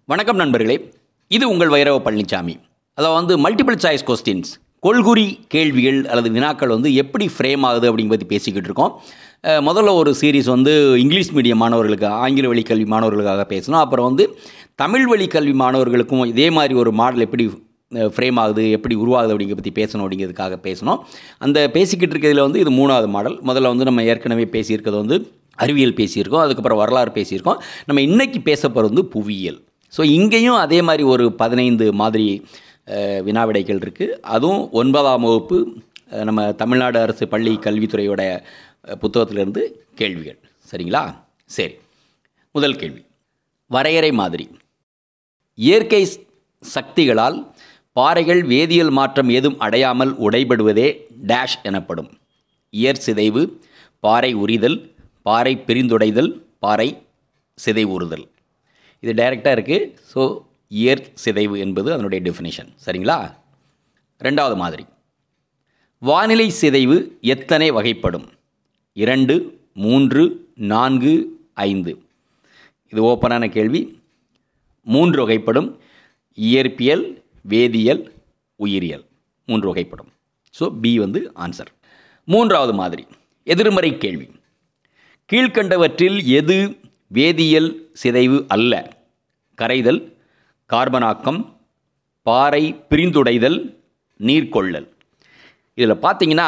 வணக்கம் நண்பர்களே இது உங்கள் வைரவ பழனிசாமி அதாவது வந்து மல்டிபிள் சாய்ஸ் கொஸ்டின்ஸ் கொள்குறி கேள்விகள் அல்லது வினாக்கள் வந்து எப்படி ஃப்ரேம் ஆகுது அப்படிங்க பற்றி பேசிக்கிட்டு இருக்கோம் அஹ், முதல்ல ஒரு சீரிஸ் வந்து இங்கிலீஷ் மீடியம் மாணவர்களுக்கு ஆங்கில வழி கல்வி மாணவர்களுக்காக பேசணும் அப்புறம் வந்து தமிழ் வழி கல்வி மாணவர்களுக்கும் இதே மாதிரி ஒரு மாடல் எப்படி ஃப்ரேம் ஆகுது எப்படி உருவாகுது அப்படிங்கிற பற்றி பேசணும் அப்படிங்கிறதுக்காக பேசணும் அந்த பேசிக்கிட்டு இருக்கிறதுல வந்து இது மூணாவது மாடல் முதல்ல வந்து நம்ம ஏற்கனவே பேசியிருக்கிறது வந்து அறிவியல் பேசியிருக்கோம் அதுக்கப்புறம் வரலாறு பேசியிருக்கோம் நம்ம இன்னைக்கு பேச போகிறது வந்து புவியியல் ஸோ இங்கேயும் அதே மாதிரி ஒரு பதினைந்து மாதிரி அஹ், வினாவிடைகள் இருக்குது அதுவும் ஒன்பதாம் வகுப்பு அஹ், நம்ம தமிழ்நாடு அரசு பள்ளி கல்வித்துறையோட அஹ், புத்தகத்திலிருந்து கேள்விகள் சரிங்களா சரி முதல் கேள்வி வரையறை மாதிரி இயற்கை ஸ்- சக்திகளால் பாறைகள் வேதியியல் மாற்றம் ஏதும் அடையாமல் உடைபடுவதே டேஷ் எனப்படும் இயற் சிதைவு பாறை உரிதல் பாறை பிரிந்துடைதல் பாறை சிதைவுறுதல் இது டைரெக்டாக இருக்குது ஸோ இயற் சிதைவு என்பது அதனுடைய டெஃபினிஷன் சரிங்களா ரெண்டாவது மாதிரி வானிலை சிதைவு எத்தனை வகைப்படும் இரண்டு மூன்று நான்கு ஐந்து இது ஓப்பனான கேள்வி மூன்று வகைப்படும் இயற்பியல் வேதியியல் உயிரியல் மூன்று வகைப்படும் ஸோ பி வந்து ஆன்சர் மூன்றாவது மாதிரி எதிர்மறை கேள்வி கீழ்க்கண்டவற்றில் எது வேதியியல் சிதைவு அல்ல கரைதல் கார்பனாக்கம் பாறை பிரிந்துடைதல் நீர்க்கொள்ளல் இதில் பார்த்தீங்கன்னா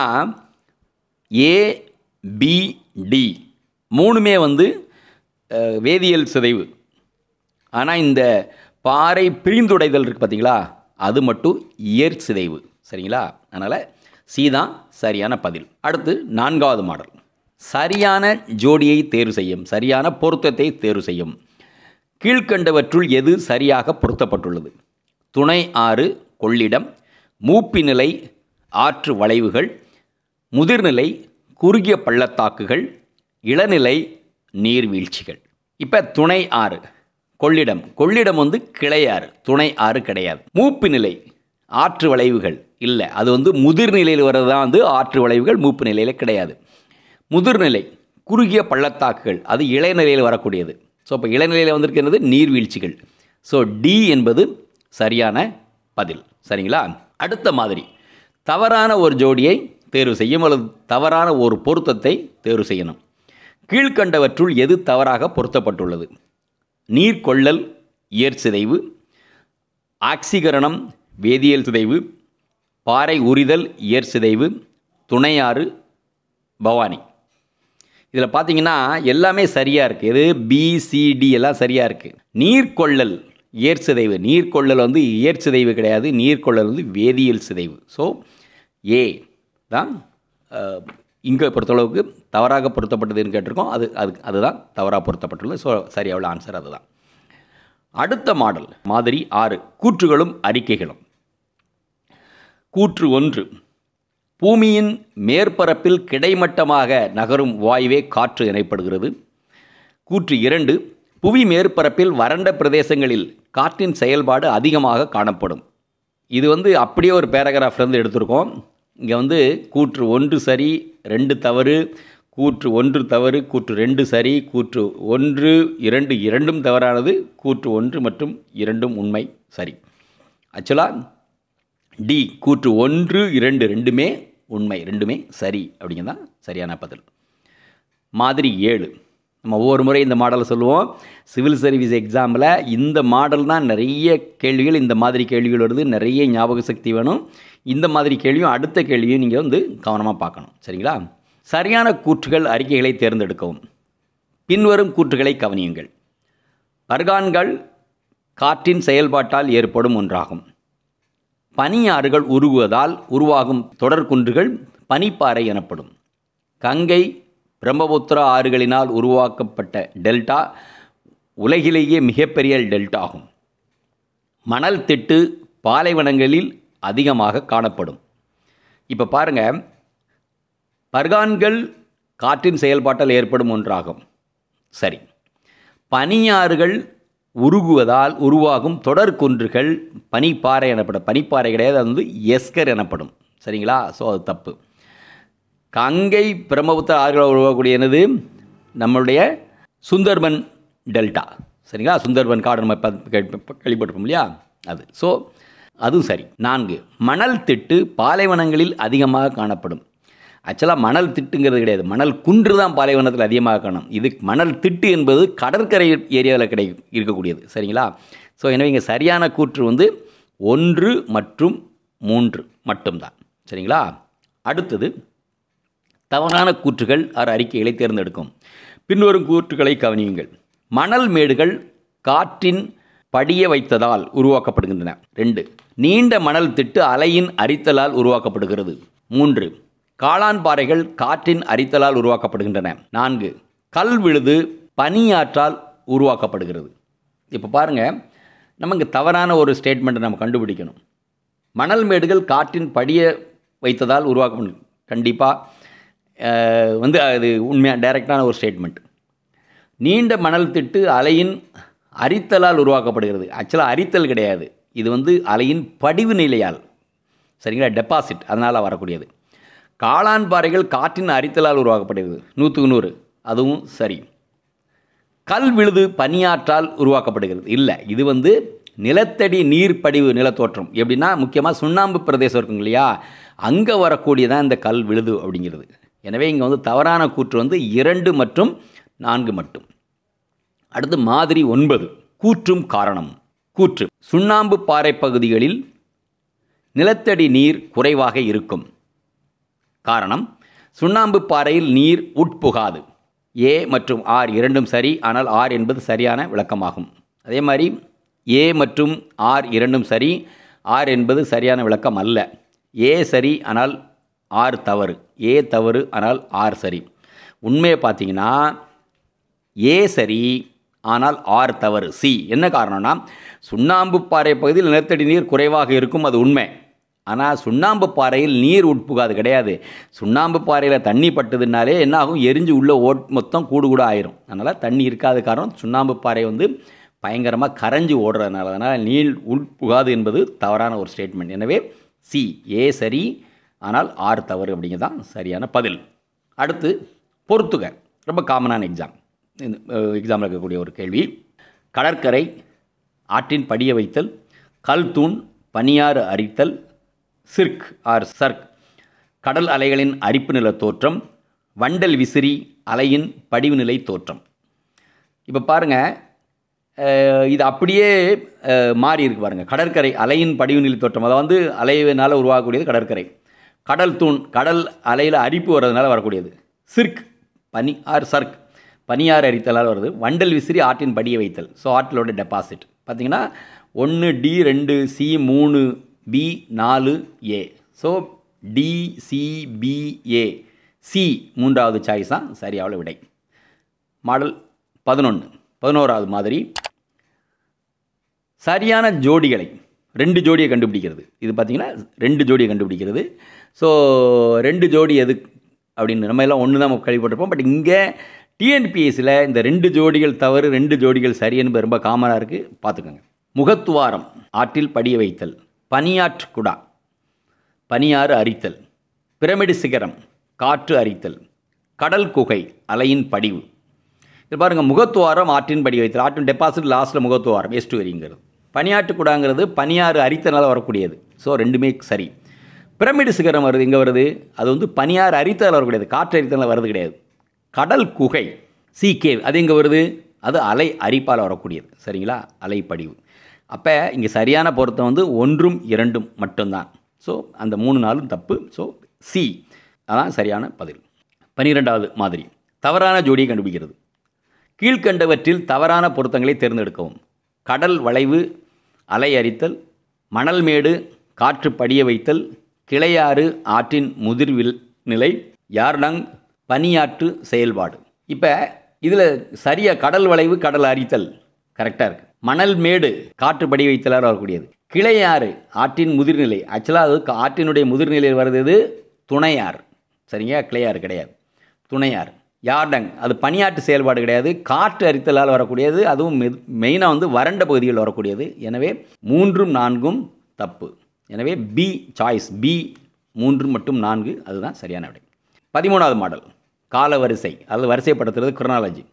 ஏ பி டி மூணுமே வந்து அஹ், வேதியியல் சிதைவு ஆனால் இந்த பாறை பிரிந்துடைதல் இருக்குது பார்த்தீங்களா அது மட்டும் இயற் சிதைவு சரிங்களா அதனால் சி தான் சரியான பதில் அடுத்து நான்காவது மாடல் சரியான ஜோடியை தேர்வு செய்யும் சரியான பொருத்தத்தை தேர்வு செய்யும் கீழ்க்கண்டவற்றுள் எது சரியாக பொருத்தப்பட்டுள்ளது துணை ஆறு கொள்ளிடம் மூப்பி நிலை ஆற்று வளைவுகள் முதிர்நிலை குறுகிய பள்ளத்தாக்குகள் இளநிலை நீர்வீழ்ச்சிகள் இப்போ துணை ஆறு கொள்ளிடம் கொள்ளிடம் வந்து கிளையாறு துணை ஆறு கிடையாது மூப்பு நிலை ஆற்று வளைவுகள் இல்லை அது வந்து முதிர்நிலையில் வர்றது தான் வந்து ஆற்று வளைவுகள் மூப்பு நிலையில் கிடையாது முதிர்நிலை குறுகிய பள்ளத்தாக்குகள் அது இளைநிலையில் வரக்கூடியது ஸோ இப்போ இளைநிலையில் வந்திருக்கிறது நீர்வீழ்ச்சிகள் ஸோ டி என்பது சரியான பதில் சரிங்களா அடுத்த மாதிரி தவறான ஒரு ஜோடியை தேர்வு செய்யும் அல்லது தவறான ஒரு பொருத்தத்தை தேர்வு செய்யணும் கீழ்க்கண்டவற்றுள் எது தவறாக பொருத்தப்பட்டுள்ளது நீர்க்கொள்ளல் இயற் சிதைவு ஆக்சிகரணம் வேதியியல் சிதைவு பாறை உரிதல் இயற் சிதைவு துணையாறு பவானி இதில் பார்த்தீங்கன்னா எல்லாமே சரியாக இருக்குது எது பிசிடி எல்லாம் சரியாக இருக்குது நீர்க்கொள்ளல் இயற் சிதைவு நீர்க்கொள்ளல் வந்து இயற் சிதைவு கிடையாது நீர்க்கொள்ளல் வந்து வேதியியல் சிதைவு ஸோ ஏ தான் இங்கே பொறுத்தளவுக்கு தவறாக பொருத்தப்பட்டதுன்னு கேட்டிருக்கோம் அது அது அதுதான் தவறாக பொருத்தப்பட்டுள்ளது ஸோ சரியான ஆன்சர் அதுதான் அடுத்த மாடல் மாதிரி ஆறு கூற்றுகளும் அறிக்கைகளும் கூற்று ஒன்று பூமியின் மேற்பரப்பில் கிடைமட்டமாக நகரும் வாயுவே காற்று எனப்படுகிறது கூற்று இரண்டு புவி மேற்பரப்பில் வறண்ட பிரதேசங்களில் காற்றின் செயல்பாடு அதிகமாக காணப்படும் இது வந்து அப்படியே ஒரு பேராகிராஃப்லேருந்து எடுத்திருக்கோம் இங்கே வந்து கூற்று ஒன்று சரி ரெண்டு தவறு கூற்று ஒன்று தவறு கூற்று ரெண்டு சரி கூற்று ஒன்று இரண்டு இரண்டும் தவறானது கூற்று ஒன்று மற்றும் இரண்டும் உண்மை சரி ஆக்சுவலாக டி கூற்று ஒன்று இரண்டு ரெண்டுமே உண்மை ரெண்டுமே சரி அப்படிங்கிறது தான் சரியான பதில் மாதிரி ஏழு நம்ம ஒவ்வொரு முறை இந்த மாடலை சொல்லுவோம் சிவில் சர்வீஸ் எக்ஸாமில் இந்த மாடல் தான் நிறைய கேள்விகள் இந்த மாதிரி கேள்விகள் வருது நிறைய ஞாபக சக்தி வேணும் இந்த மாதிரி கேள்வியும் அடுத்த கேள்வியும் நீங்கள் வந்து கவனமாக பார்க்கணும் சரிங்களா சரியான கூற்றுகள் அறிக்கைகளை தேர்ந்தெடுக்கவும் பின்வரும் கூற்றுகளை கவனியுங்கள் பர்கான்கள் காற்றின் செயல்பாட்டால் ஏற்படும் ஒன்றாகும் பனியாறுகள் உருகுவதால் உருவாகும் தொடர்குன்றுகள் பனிப்பாறை எனப்படும் கங்கை பிரம்மபுத்திரா ஆறுகளினால் உருவாக்கப்பட்ட டெல்டா உலகிலேயே மிகப்பெரிய டெல்டா ஆகும் மணல் திட்டு பாலைவனங்களில் அதிகமாக காணப்படும் இப்போ பாருங்கள் பர்கான்கள் காற்றின் செயல்பாட்டால் ஏற்படும் ஒன்றாகும் சரி பனியாறுகள் உருகுவதால் உருவாகும் தொடர்குன்றுகள் பனிப்பாறை எனப்படும் பனிப்பாறை கிடையாது அது வந்து எஸ்கர் எனப்படும் சரிங்களா ஸோ அது தப்பு கங்கை பிரம்மபுத்திர ஆறுகளால் உருவாகக்கூடிய என்னது நம்மளுடைய சுந்தர்பன் டெல்டா சரிங்களா சுந்தர்பன் காடு நம்ம ப- கேள்வி- கேள்விப்பட்டிருப்போம் இல்லையா அது ஸோ அதுவும் சரி நான்கு மணல் திட்டு பாலைவனங்களில் அதிகமாக காணப்படும் ஆக்சுவலாக மணல் திட்டுங்கிறது கிடையாது மணல் குன்று தான் பாலைவனத்தில் அதிகமாக காணும் இது மணல் திட்டு என்பது கடற்கரை ஏரியாவில் கிடை இருக்கக்கூடியது சரிங்களா ஸோ எனவே இங்கே சரியான கூற்று வந்து ஒன்று மற்றும் மூன்று மட்டும்தான் சரிங்களா அடுத்தது தவறான கூற்றுகள் ஆறு அறிக்கைகளை தேர்ந்தெடுக்கும் பின்வரும் கூற்றுகளை கவனியுங்கள் மணல் மேடுகள் காற்றின் படிய வைத்ததால் உருவாக்கப்படுகின்றன ரெண்டு நீண்ட மணல் திட்டு அலையின் அரித்தலால் உருவாக்கப்படுகிறது மூன்று காளான் பாறைகள் காற்றின் அரித்தலால் உருவாக்கப்படுகின்றன நான்கு கல் விழுது பனியாற்றால் உருவாக்கப்படுகிறது இப்போ பாருங்கள் நமக்கு தவறான ஒரு ஸ்டேட்மெண்ட்டை நம்ம கண்டுபிடிக்கணும் மணல் மேடுகள் காற்றின் படிய வைத்ததால் உருவாக்கப்படும் கண்டிப்பாக வந்து அது உண்மையாக டைரக்டான ஒரு ஸ்டேட்மெண்ட் நீண்ட மணல் திட்டு அலையின் அரித்தலால் உருவாக்கப்படுகிறது ஆக்சுவலாக அரித்தல் கிடையாது இது வந்து அலையின் படிவு நிலையால் சரிங்களா டெபாசிட் அதனால் வரக்கூடியது காளான் பாறைகள் காற்றின் அரித்தலால் உருவாக்கப்படுகிறது நூற்றுக்கு நூறு அதுவும் சரி கல் விழுது பனியாற்றால் உருவாக்கப்படுகிறது இல்லை இது வந்து நிலத்தடி நீர் படிவு நிலத்தோற்றம் எப்படின்னா முக்கியமாக சுண்ணாம்பு பிரதேசம் இருக்குங்க இல்லையா அங்கே வரக்கூடியதான் இந்த கல் விழுது அப்படிங்கிறது எனவே இங்கே வந்து தவறான கூற்று வந்து இரண்டு மற்றும் நான்கு மட்டும் அடுத்து மாதிரி ஒன்பது கூற்றும் காரணம் கூற்று சுண்ணாம்பு பாறை பகுதிகளில் நிலத்தடி நீர் குறைவாக இருக்கும் காரணம் சுண்ணாம்பு பாறையில் நீர் உட்புகாது ஏ மற்றும் ஆர் இரண்டும் சரி ஆனால் ஆர் என்பது சரியான விளக்கமாகும் அதே மாதிரி ஏ மற்றும் ஆர் இரண்டும் சரி ஆர் என்பது சரியான விளக்கம் அல்ல ஏ சரி ஆனால் ஆர் தவறு ஏ தவறு ஆனால் ஆர் சரி உண்மையை பார்த்தீங்கன்னா ஏ சரி ஆனால் ஆர் தவறு சி என்ன காரணம்னா சுண்ணாம்பு பாறை பகுதியில் நிலத்தடி நீர் குறைவாக இருக்கும் அது உண்மை ஆனால் சுண்ணாம்பு பாறையில் நீர் உட்புகாது கிடையாது சுண்ணாம்பு பாறையில் தண்ணி பட்டதுனாலே என்ன ஆகும் எரிஞ்சு உள்ள ஓட் மொத்தம் கூடு கூட ஆயிரும் அதனால் தண்ணி இருக்காத காரணம் சுண்ணாம்பு பாறை வந்து பயங்கரமாக கரைஞ்சு ஓடுறதுனால அதனால் நீர் உட்புகாது என்பது தவறான ஒரு ஸ்டேட்மெண்ட் எனவே சி ஏ சரி ஆனால் ஆர் தவறு அப்படிங்கிறது தான் சரியான பதில் அடுத்து பொறுத்துக ரொம்ப காமனான எக்ஸாம் எக்ஸாமில் இருக்கக்கூடிய ஒரு கேள்வி கடற்கரை ஆற்றின் படிய வைத்தல் கல் தூண் பனியாறு அரித்தல் சிர்க் ஆர் சர்க் கடல் அலைகளின் அரிப்பு நில தோற்றம் வண்டல் விசிறி அலையின் படிவு நிலை தோற்றம் இப்போ பாருங்கள் இது அப்படியே அஹ், மாறி இருக்கு பாருங்கள் கடற்கரை அலையின் படிவு நிலை தோற்றம் அதை வந்து அலையினால் உருவாகக்கூடியது கடற்கரை கடல் தூண் கடல் அலையில் அரிப்பு வர்றதுனால வரக்கூடியது சிர்க் பனி ஆர் சர்க் பனியாறு அரித்தலால் வருது வண்டல் விசிறி ஆற்றின் படிய வைத்தல் ஸோ ஆற்றிலோட டெபாசிட் பார்த்தீங்கன்னா ஒன்று டி ரெண்டு சி மூணு பி நாலு A so D C B A C மூன்றாவது சாய்ஸ் தான் சரியாவில் விடை மாடல் பதினொன்று பதினோராவது மாதிரி சரியான ஜோடிகளை ரெண்டு ஜோடியை கண்டுபிடிக்கிறது இது பார்த்தீங்கன்னா ரெண்டு ஜோடியை கண்டுபிடிக்கிறது ஸோ ரெண்டு ஜோடி எது அப்படின்னு நம்ம எல்லாம் ஒன்று தான் கேள்விப்பட்டிருப்போம் பட் இங்கே டிஎன்பிஎஸ்சியில் இந்த ரெண்டு ஜோடிகள் தவறு ரெண்டு ஜோடிகள் சரி என்பது ரொம்ப காமனாக இருக்குது பார்த்துக்கோங்க முகத்துவாரம் ஆற்றில் படிய வைத்தல் பனியாற்று குடா பனியாறு அரித்தல் பிரமிடு சிகரம் காற்று அரித்தல் கடல் குகை அலையின் படிவு இது பாருங்கள் முகத்துவாரம் ஆற்றின் படி வைத்தல் ஆற்றின் டெபாசிட் லாஸ்ட்டில் முகத்துவாரம் எஸ்டுவரிங்கிறது பனியாட்டு குடாங்கிறது பனியாறு அரித்தனால வரக்கூடியது ஸோ ரெண்டுமே சரி பிரமிடு சிகரம் வருது எங்கே வருது அது வந்து பனியாறு அரித்தல் வரக்கூடியது காற்று அரித்தனால் வருது கிடையாது கடல் குகை சி கேவ் அது எங்கே வருது அது அலை அரிப்பால் வரக்கூடியது சரிங்களா அலை படிவு அப்போ இங்கே சரியான பொருத்தம் வந்து ஒன்றும் இரண்டும் மட்டும்தான் ஸோ அந்த மூணு நாளும் தப்பு ஸோ சி அதான் சரியான பதில் பன்னிரெண்டாவது மாதிரி தவறான ஜோடியை கண்டுபிடிக்கிறது கீழ்கண்டவற்றில் தவறான பொருத்தங்களை தேர்ந்தெடுக்கவும் கடல் வளைவு அலை அரித்தல் மணல் மேடு காற்று படிய வைத்தல் கிளையாறு ஆற்றின் முதிர்வில் நிலை யார்டங் பனியாற்று செயல்பாடு இப்போ இதில் சரியாக கடல் வளைவு கடல் அரித்தல் கரெக்டாக இருக்குது மணல் மேடு காற்று படி வைத்தலாக வரக்கூடியது கிளையாறு ஆற்றின் முதிர்நிலை ஆக்சுவலாக அது ஆற்றினுடைய முதிர்நிலையில் வருது துணையாறு சரிங்க கிளையாறு கிடையாது துணையாறு யார்டங் அது பனியாற்று செயல்பாடு கிடையாது காற்று அரித்தலால் வரக்கூடியது அதுவும் மெயினாக வந்து வறண்ட பகுதிகளில் வரக்கூடியது எனவே மூன்றும் நான்கும் தப்பு எனவே பி சாய்ஸ் பி மூன்று மற்றும் நான்கு அதுதான் சரியான விடை பதிமூணாவது மாடல் காலவரிசை அதாவது வரிசைப்படுத்துறது குரோனாலஜி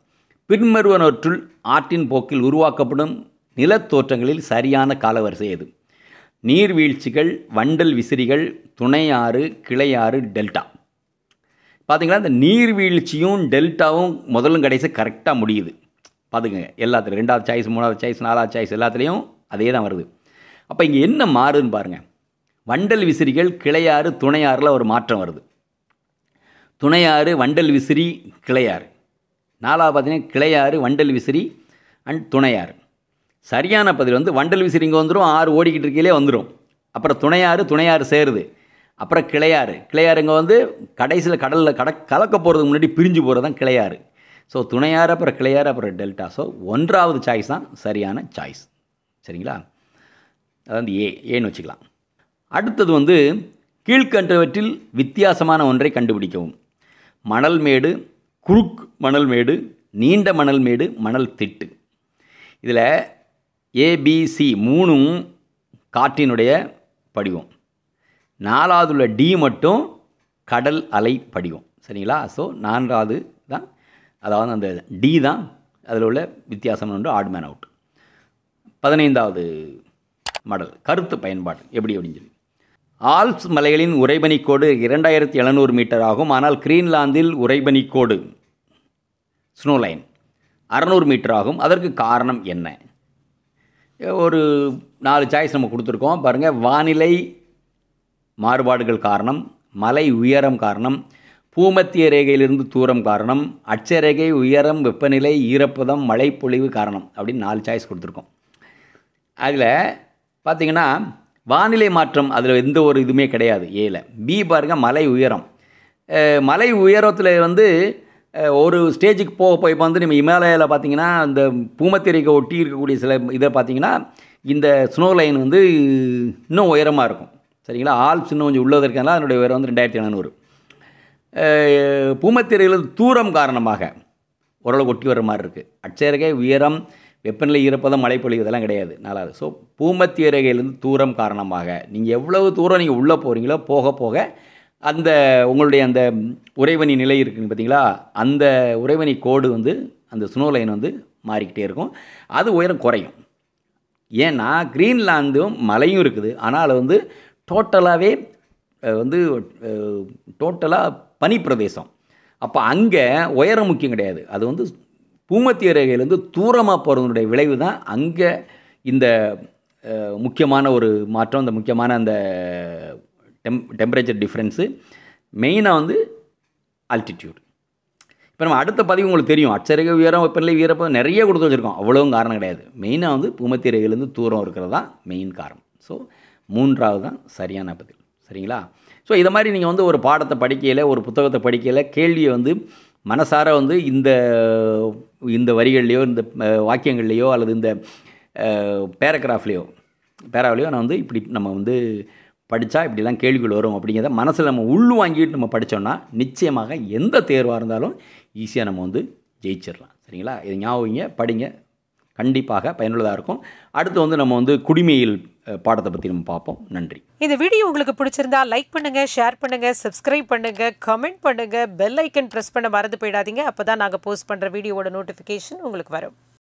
பின்வருவனவற்றுள் ஆற்றின் போக்கில் உருவாக்கப்படும் நிலத்தோற்றங்களில் சரியான காலவரிசை எது நீர்வீழ்ச்சிகள் வண்டல் விசிறிகள் துணையாறு கிளையாறு டெல்டா பார்த்தீங்களா இந்த நீர்வீழ்ச்சியும் டெல்டாவும் முதலும் கடைசி கரெக்டாக முடியுது பார்த்துக்கங்க எல்லாத்துலையும் ரெண்டாவது சாய்ஸ் மூணாவது சாய்ஸ் நாலாவது சாய்ஸ் எல்லாத்துலேயும் அதே தான் வருது அப்போ இங்கே என்ன மாறுதுன்னு பாருங்கள் வண்டல் விசிறிகள் கிளையாறு துணையாறில் ஒரு மாற்றம் வருது துணையாறு வண்டல் விசிறி கிளையாறு நாலாவது பார்த்தீங்கன்னா கிளையாறு வண்டல் விசிறி அண்ட் துணையாறு சரியான பதில் வந்து வண்டல் விசிறி இங்கே வந்துடும் ஆறு ஓடிக்கிட்டு இருக்கையிலே வந்துடும் அப்புறம் துணையாறு துணையாறு சேருது அப்புறம் கிளையாறு கிளையாறு இங்கே வந்து கடைசியில் கடலில் கட கலக்க போகிறதுக்கு முன்னாடி பிரிஞ்சு போகிறது தான் கிளையாறு ஸோ துணையாறு அப்புறம் கிளையாறு அப்புறம் டெல்டா ஸோ ஒன்றாவது சாய்ஸ் தான் சரியான சாய்ஸ் சரிங்களா அது வந்து ஏ ஏன்னு வச்சுக்கலாம் அடுத்தது வந்து கீழ்கண்டவற்றில் வித்தியாசமான ஒன்றை கண்டுபிடிக்கவும் மணல் மேடு குறுக் மணல் மேடு நீண்ட மணல் மேடு மணல் திட்டு இதில் ஏபிசி மூணும் காற்றினுடைய படிவம் நாலாவது உள்ள டி மட்டும் கடல் அலை படிவம் சரிங்களா ஸோ நான்காவது தான் அதாவது அந்த டி தான் அதில் உள்ள வித்தியாசம் ஒன்று ஆட் மேன் அவுட் பதினைந்தாவது மாடல் கருத்து பயன்பாடு எப்படி அப்படின்னு சொல்லி ஆல்ப்ஸ் மலைகளின் உறைபனிக்கோடு இரண்டாயிரத்தி எழுநூறு மீட்டர் ஆகும் ஆனால் கிரீன்லாந்தில் உறைபனிக்கோடு ஸ்னோலைன் அறநூறு மீட்டர் ஆகும் அதற்கு காரணம் என்ன ஒரு நாலு சாய்ஸ் நம்ம கொடுத்துருக்கோம் பாருங்கள் வானிலை மாறுபாடுகள் காரணம் மலை உயரம் காரணம் பூமத்திய ரேகையிலிருந்து தூரம் காரணம் அட்சரேகை உயரம் வெப்பநிலை ஈரப்பதம் மழைப்பொழிவு காரணம் அப்படின்னு நாலு சாய்ஸ் கொடுத்துருக்கோம் அதில் பார்த்தீங்கன்னா வானிலை மாற்றம் அதில் எந்த ஒரு இதுவுமே கிடையாது ஏல பி பாருங்கள் மலை உயரம் அஹ் மலை உயரத்தில் வந்து அஹ் ஒரு ஸ்டேஜுக்கு போக போய் இப்போ வந்து நம்ம இமாலயாவில் பார்த்தீங்கன்னா இந்த பூமத்திய ரேகை ஒட்டி இருக்கக்கூடிய சில இதை பார்த்தீங்கன்னா இந்த ஸ்னோ லைன் வந்து இன்னும் உயரமாக இருக்கும் சரிங்களா ஆல்ப்ஸ் இன்னும் கொஞ்சம் உள்ளது இருக்கனால அதனுடைய உயரம் வந்து ரெண்டாயிரத்தி எழுநூறு பூமத்திரையில் தூரம் காரணமாக ஓரளவு ஒட்டி வர மாதிரி இருக்குது அட்சரகை உயரம் வெப்பநிலை ஈரப்பதம் மழைப்பொழிவு இதெல்லாம் கிடையாது நாலாவது ஸோ பூமத்திய ரேகையிலேருந்து தூரம் காரணமாக நீங்கள் எவ்வளவு தூரம் நீங்கள் உள்ளே போகிறீங்களோ போக போக அந்த உங்களுடைய அந்த உறைவனி நிலை இருக்குங்க பார்த்தீங்களா அந்த உறைவனி கோடு வந்து அந்த ஸ்னோ லைன் வந்து மாறிக்கிட்டே இருக்கும் அது உயரம் குறையும் ஏன்னா கிரீன்லாந்தும் மலையும் இருக்குது ஆனால் அது வந்து டோட்டலாகவே வந்து டோட்டலாக பனி பிரதேசம் அப்போ அங்கே உயரம் முக்கியம் கிடையாது அது வந்து பூமத்திய ரேகையிலேருந்து தூரமாக போகிறதுனுடைய விளைவு தான் அங்கே இந்த அஹ், முக்கியமான ஒரு மாற்றம் இந்த முக்கியமான அந்த டெம் டெம்பரேச்சர் டிஃப்ரென்ஸு மெயினாக வந்து ஆல்டிடியூட் இப்போ நம்ம அடுத்த பதிவு உங்களுக்கு தெரியும் அச்சரிகை உயரம் வெப்பநிலை வீரப்பம் நிறைய கொடுத்து வச்சுருக்கோம் அவ்வளவும் காரணம் கிடையாது மெயினாக வந்து பூமத்திய ரேகையிலேருந்து தூரம் இருக்கிறது தான் மெயின் காரணம் ஸோ மூன்றாவது தான் சரியான பதில் சரிங்களா ஸோ இதை மாதிரி நீங்கள் வந்து ஒரு பாடத்தை படிக்கையில் ஒரு புத்தகத்தை படிக்கையில் கேள்வியை வந்து மனசார வந்து இந்த இந்த வரிகள்லையோ இந்த அஹ், வாக்கியங்கள்லையோ அல்லது இந்த பேராகிராஃப்லேயோ பேராவிலையோ நான் வந்து இப்படி நம்ம வந்து படித்தா இப்படிலாம் கேள்விகள் வரும் அப்படிங்கிறத மனசில் நம்ம உள் வாங்கிட்டு நம்ம படித்தோம்னா நிச்சயமாக எந்த தேர்வாக இருந்தாலும் ஈஸியாக நம்ம வந்து ஜெயிச்சிடலாம் சரிங்களா இது ஞாபகம் வைங்க, படிங்க கண்டிப்பாக பயனுள்ளதாக இருக்கும் அடுத்து வந்து நம்ம வந்து குடிமையில் அஹ், பாடத்தை பற்றி நம்ம பார்ப்போம் நன்றி இந்த வீடியோ உங்களுக்கு பிடிச்சிருந்தா லைக் பண்ணுங்க ஷேர் பண்ணுங்க சப்ஸ்கிரைப் பண்ணுங்க கமெண்ட் பண்ணுங்க பெல் ஐக்கன் பிரஸ் பண்ண மறந்து போயிடாதீங்க அப்பதான் நாங்க போஸ்ட் பண்ற வீடியோவோட நோட்டிஃபிகேஷன் உங்களுக்கு வரும்